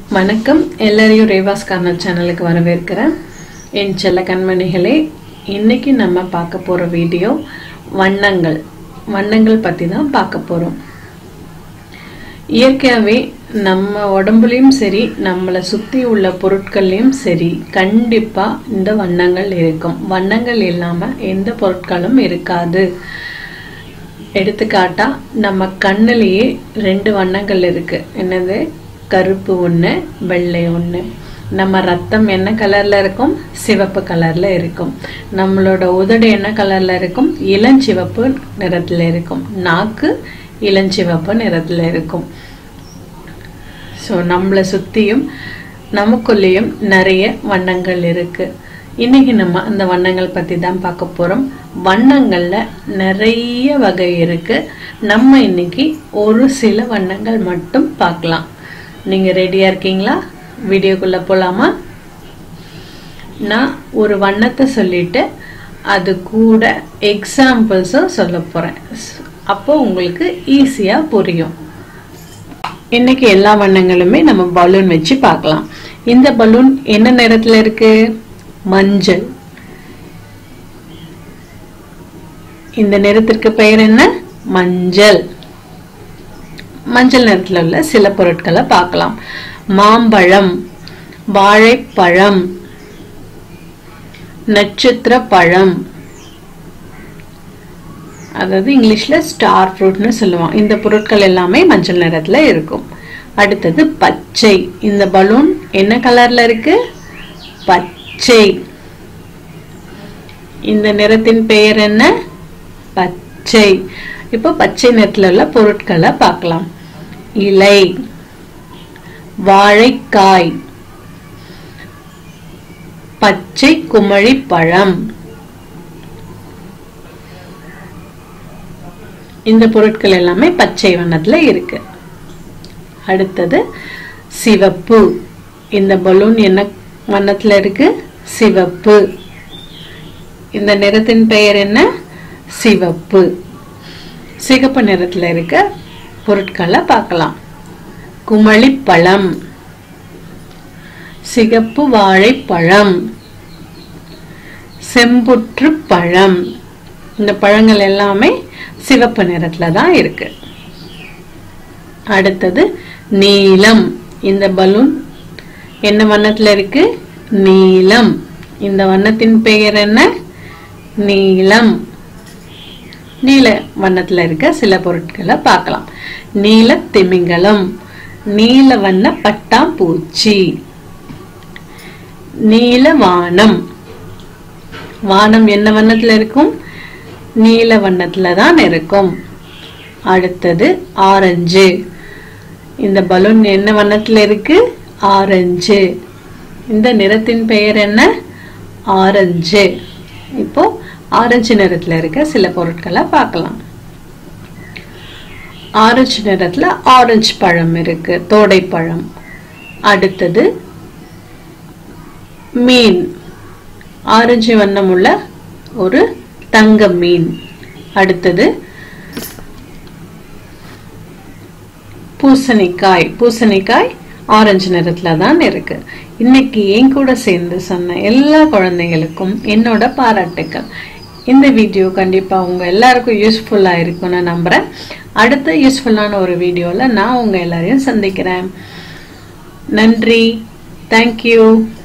வணக்கம் எல்லாரையும் ரேவாஸ் கார்னர் சேனலுக்கு வரவேற்கிறேன் என் செல்ல கண்மணிகளே இன்னைக்கு நம்ம பார்க்க போகிற வீடியோ வண்ணங்கள் வண்ணங்கள் பற்றி தான் பார்க்க போகிறோம் இயற்கையாகவே நம்ம உடம்புலையும் சரி நம்மளை சுற்றி உள்ள பொருட்கள்லையும் சரி கண்டிப்பாக இந்த வண்ணங்கள் இருக்கும் வண்ணங்கள் இல்லாமல் எந்த பொருட்களும் இருக்காது எடுத்துக்காட்டா நம்ம கண்ணிலேயே ரெண்டு வண்ணங்கள் இருக்கு என்னது கருப்பு ஒன்று வெள்ளை ஒன்று நம்ம ரத்தம் என்ன கலர்ல இருக்கும் சிவப்பு கலர்ல இருக்கும் நம்மளோட உதடு என்ன கலர்ல இருக்கும் இளஞ்சிவப்பு நிறத்துல இருக்கும் நாக்கு இளஞ்சிவப்பு நிறத்துல இருக்கும் ஸோ நம்மளை சுற்றியும் நமக்குள்ளேயும் நிறைய வண்ணங்கள் இருக்கு இன்னைக்கு நம்ம அந்த வண்ணங்கள் பற்றி தான் பார்க்க போகிறோம் வண்ணங்களில் நிறைய வகை இருக்கு நம்ம இன்னைக்கு ஒரு சில வண்ணங்கள் மட்டும் பார்க்கலாம் நீங்கள் ரெடியாக இருக்கீங்களா வீடியோக்குள்ளே போகலாமா நான் ஒரு வண்ணத்தை சொல்லிட்டு அது கூட எக்ஸாம்பிள்ஸும் சொல்ல போகிறேன் அப்போ உங்களுக்கு ஈஸியாக புரியும் இன்னைக்கு எல்லா வண்ணங்களுமே நம்ம பலூன் வச்சு பார்க்கலாம் இந்த பலூன் என்ன நிறத்துல இருக்கு மஞ்சள் இந்த நிறத்திற்கு பெயர் என்ன மஞ்சள் மஞ்சள் நிறத்தில் உள்ள சில பொருட்களை பார்க்கலாம் மாம்பழம் வாழைப்பழம் நட்சத்திர பழம் அதாவது இங்கிலீஷ்ல ஸ்டார் ஃப்ரூட்னு சொல்லுவோம் இந்த பொருட்கள் எல்லாமே மஞ்சள் நிறத்துல இருக்கும் அடுத்தது பச்சை இந்த பலூன் என்ன கலர்ல இருக்கு பச்சை இந்த நிறத்தின் பெயர் என்ன பச்சை இப்போ பச்சை நிறத்துல உள்ள பொருட்களை பார்க்கலாம் இலை வாழைக்காய் பச்சை குமழி பழம் இந்த பொருட்கள் எல்லாமே பச்சை வண்ணத்துல இருக்கு அடுத்தது சிவப்பு இந்த பலூன் என்ன வண்ணத்துல இருக்கு சிவப்பு இந்த நிறத்தின் பெயர் என்ன சிவப்பு சிகப்பு நிறத்துல இருக்க பொருட்களை பார்க்கலாம் குமளிப்பழம் சிகப்பு வாழைப்பழம் செம்புற்று பழம் இந்த பழங்கள் எல்லாமே சிவப்பு நிறத்துல தான் இருக்கு அடுத்தது நீலம் இந்த பலூன் என்ன வண்ணத்துல இருக்கு நீலம் இந்த வண்ணத்தின் பெயர் என்ன நீலம் நீல வண்ணத்துல இருக்க சில பொருட்களை பார்க்கலாம் நீல திமிங்கலம் நீல வண்ண பட்டாம்பூச்சி நீல வானம் வானம் என்ன வண்ணத்துல இருக்கும் நீல வண்ணத்துல தான் இருக்கும் அடுத்தது ஆரஞ்சு இந்த பலூன் என்ன வண்ணத்துல இருக்கு ஆரஞ்சு இந்த நிறத்தின் பெயர் என்ன ஆரஞ்சு இப்போ ஆரஞ்சு நிறத்துல இருக்க சில பொருட்களை பார்க்கலாம் ஆரஞ்சு நிறத்துல ஆரஞ்சு பழம் இருக்கு தோடை பழம் அடுத்தது மீன் ஆரஞ்சு வண்ணம் உள்ள ஒரு தங்க மீன் அடுத்தது பூசணிக்காய் பூசணிக்காய் ஆரஞ்சு நிறத்துல தான் இருக்கு இன்னைக்கு என் கூட சேர்ந்து சொன்ன எல்லா குழந்தைகளுக்கும் என்னோட பாராட்டுக்கள் இந்த வீடியோ கண்டிப்பா உங்க எல்லாருக்கும் யூஸ்ஃபுல்லா இருக்கும்னு நம்புறேன் அடுத்த யூஸ்ஃபுல்லான ஒரு வீடியோல நான் உங்க எல்லாரையும் சந்திக்கிறேன் நன்றி தேங்க்யூ